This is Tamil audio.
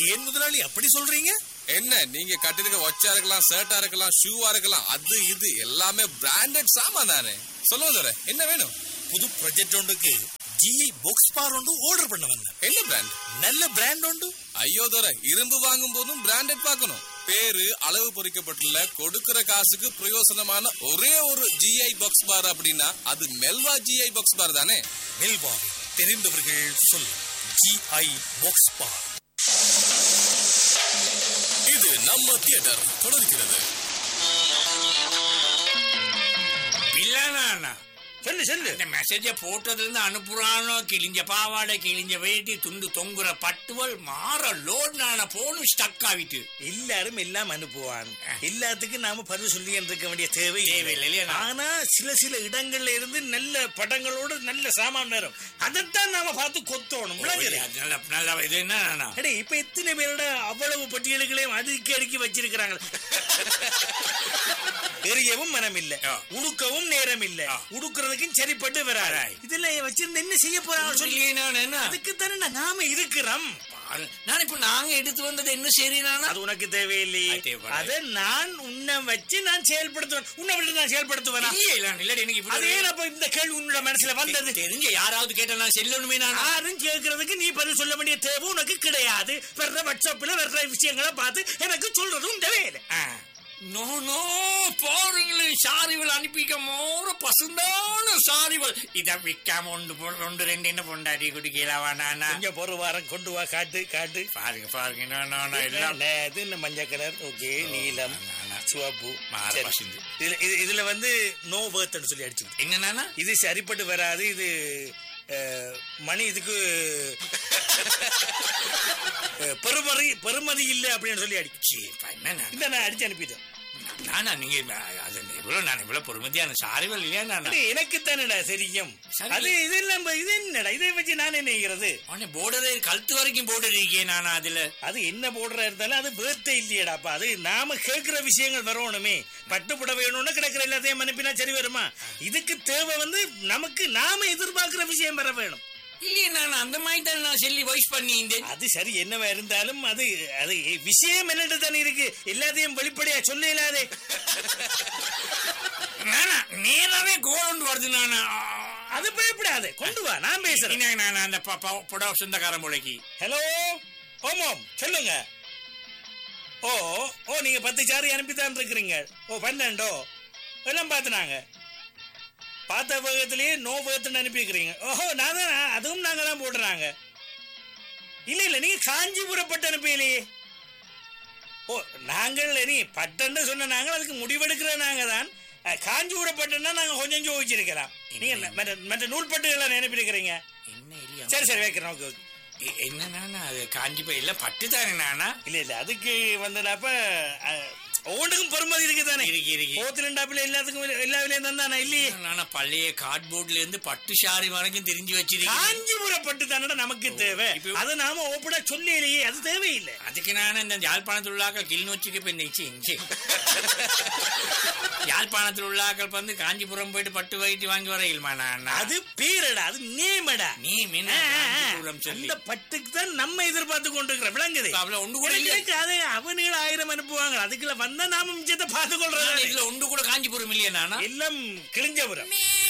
ஏன் முதலாளி அப்படி சொல்றீங்க என்ன நீங்க கட்டிருக்க ஒச்சா இருக்கலாம் ஷர்ட்டா இருக்கலாம் ஷூவா இருக்கலாம் அது இது எல்லாமே பிராண்டட் சாமான் தானே சொல்லுங்க தர என்ன வேணும் புது ப்ராஜெக்ட் ஒன்றுக்கு ஜிஐ பாக்ஸ் பார் ஒன்று ஆர்டர் பண்ண வந்தேன் என்ன பிராண்ட் நல்ல பிராண்ட் உண்டு ஐயோ தர இரும்பு வாங்கும் போதும் பிராண்டட் பார்க்கணும் பேரு அளவு பொறிக்கப்பட்டுள்ள கொடுக்கிற காசுக்கு பிரயோசனமான ஒரே ஒரு ஜிஐ பாக்ஸ் பார் அப்படின்னா அது மெல்வா ஜிஐ பாக்ஸ் பார் தானே மெல்வா தெரிந்தவர்கள் சொல் ஜிஐ பாக்ஸ் பார் இது நம்ம தியேட்டர் தொடர்கிறது பிள்ளானா சொல்லு சொல்லு இந்த மெசேஜ போட்டதுல இருந்து அனுப்புறானோ கிழிஞ்ச பாவாடை கிழிஞ்ச வேட்டி துண்டு தொங்குற பட்டுவல் மாற லோட் நான போனும் ஸ்டக் ஆகிட்டு எல்லாரும் எல்லாம் அனுப்புவான் எல்லாத்துக்கும் நாம பதில் சொல்லி இருக்க வேண்டிய தேவை தேவையில்லை இல்லையா? ஆனா சில சில இடங்கள்ல இருந்து நல்ல படங்களோட நல்ல சாமான் வரும் அதைத்தான் நாம பார்த்து கொத்தோணும் விளங்குது நல்ல நல்ல இது என்ன அடே இப்ப எத்தனை பேரோட அவ்வளவு பட்டியல்களையும் அடுக்கி அடுக்கி வச்சிருக்கிறாங்க எரியவும் மனம் இல்ல ஆ. உடுக்கவும் நேரம் இல்ல ஆ. உடுக்கிறதுக்கும் சரிப்பட்டு வராது Right. இதுல வச்சிருந்து என்ன செய்ய போறாங்க சொல்லி சொல்லி நான் என்ன அதுக்கு தானே நாம இருக்கிறோம் பாரு, நான் இப்ப நாங்க எடுத்து வந்தது என்ன சரி நானா அது உனக்கு தேவையில்லையே அது தேவைப்படாது. அதை நான் உன்னை வச்சு நான் செயல்படுத்துவேன் உன்னை விட்டு நான் செயல்படுத்துவேன் இல்லையே இல்ல இல்லடி எனக்கு இப்படி அதே அப்ப இந்த கேள்வி உன்னோட மனசுல வந்தது தெரிஞ்ச யாராவது கேட்டா நான் செல்லணுமே நானா யாரும் கேட்கறதுக்கு நீ பதில் சொல்ல வேண்டிய தேவை உனக்கு கிடையாது வர்ற வாட்ஸ்அப்ல வர்ற விஷயங்களை பார்த்து எனக்கு சொல்றது உண்ட வேலை நோ நோ பாருங்களேன் சாரிகள் அனுப்பிக்க மோர பசுந்தான சாரிகள் இத விக்காம ஒன்று போ- ஒன்று ரெண்டு என்ன பொண்டாடி குடிக்கலாவா நானா கொஞ்சம் பொறு வாரம் கொண்டு வா காட்டு காட்டு பாருங்க பாருங்க நான் நான் நான் எல்லாம் இல்ல, இது இந்த மஞ்சள் கலர் ஓகே நீலம் நானா. சிவப்பு மாறு சரி. பசுந்து. இதுல இது- இதுல வந்து நோ பர்த்னு சொல்லி அடிச்சு என்ன நானா இது சரிப்பட்டு வராது இது அஹ், மணி இதுக்கு அஹ், பெருமதி பெருமதி இல்லை அப்படின்னு சொல்லி அடிச்சு சீ, பா, என்ன நானா? இந்த நான் அடிச்சு அனுப்பிட்டேன் நானா நீங்க அது இவ்வளவு நான் இவ்வளவு பொறுமதியான சாரிகள் இல்லையா நானா அடே, எனக்கு தானடா தெரியும் சரி. அது இது இல்லாம இது என்னடா இதை வச்சு நான் என்ன செய்கிறது அவனே போர்டரே கழுத்து வரைக்கும் போர்டர் இருக்கே நானா அதுல அது என்ன போடுறா இருந்தாலும் அது பேர்த்தே இல்லையடாப்பா அது நாம கேட்கிற விஷயங்கள் வரணுமே பட்டு புடவை வேணும்னு கிடக்கிற எல்லாத்தையும் அனுப்பினா சரி வருமா இதுக்கு தேவை வந்து நமக்கு நாம எதிர்பார்க்கிற விஷயம் வர வேணும் இல்லையே நான் அந்த மாதிரி தான் நான் சொல்லி வாய்ஸ் பண்ணியிருந்தேன் அது சரி என்னவா இருந்தாலும் அது அது விஷயம் என்னட்டு தானே இருக்கு எல்லாத்தையும் வெளிப்படையா சொல்ல இயலாதே நானா நேராவே கோல் வருது நானா அது பயப்படாது கொண்டு வா நான் பேசுறேன் என்ன நான் அந்த ப- ப- புடவை சொந்தக்காரன் முளைக்கு ஹலோ ஓமோம் சொல்லுங்க ஓ ஓ நீங்க பத்து சாரி அனுப்பித்தான் இருக்கிறீங்க ஓ பன்னெண்டோ எல்லாம் பார்த்துனாங்க பார்த்த பக்கத்திலேயே நோ பர்த்னு அனுப்பிக்கிறீங்க ஓஹோ நான் தான் அதுவும் நாங்க தான் போடுறாங்க இல்ல இல்ல நீங்க காஞ்சிபுரம் பட்டு அனுப்பலையே ஓ நாங்கள் நீ பட்டன்னு சொன்ன நாங்கள் அதுக்கு முடிவெடுக்கிற நாங்க தான் அஹ், காஞ்சிபுரம் பட்டுன்னா நாங்க கொஞ்சம் ஜோதிச்சிருக்கலாம் நீங்க மற்ற மற்ற நூல் பட்டுகளை அனுப்பியிருக்கிறீங்க என்ன இல்லையா சரி சரி வைக்கிறேன் ஓகே ஓகே எ- என்ன நானா அது காஞ்சி போய் எல்லாம் பட்டு தானே நானா இல்ல இல்ல அதுக்கு வந்தடாப்ப ஒவ்வொன்றுக்கும் பொறுமதி இருக்கு தானே இருக்கு இருக்கு போத்து ரெண்டாப்புல எல்லாத்துக்கும் விலை- எல்லா விலையும் தந்தானே இல்லையே நானா பழைய கார்ட்போர்ட்ல இருந்து பட்டு சாரி வரைக்கும் தெரிஞ்சு வச்சிருக்கேன் காஞ்சிபுரம் பட்டு தானடா நமக்கு தேவை இப்ப- அதை நாம ஓப்பனா சொல்லலையே அது தேவையில்லை அதுக்கு நான் இந்த யாழ்ப்பாணத்தில் உள்ளாக்கள் கிளிநொச்சிக்கு போய் நிச்சு இஞ்சி யாழ்ப்பாணத்தில் உள்ளாக்கள் வந்து காஞ்சிபுரம் போயிட்டு பட்டு வைத்து வாங்கி வரையில்மா நான் அது பேரடா அது நேமடா நீ மீன் ஆ, ஆ, ஆ. காஞ்சிபுரம் சொல்லி அந்த பட்டுக்கு தான் நம்ம எதிர்பார்த்து கொண்டிருக்கிறோம் விளங்குது அவள ஒண்ணு கூட இல்ல எனக்கு அது அவனுகள் ஆயிரம் அனுப்புவாங்க அதுக்குள்ள வந்தா நாம மிச்சத்தை பார்த்து நான் கொள்றோம் இதுல ஒன்று கூட காஞ்சிபுரம் இல்லையா நானா எல்லாம் கிழிஞ்சபுரம்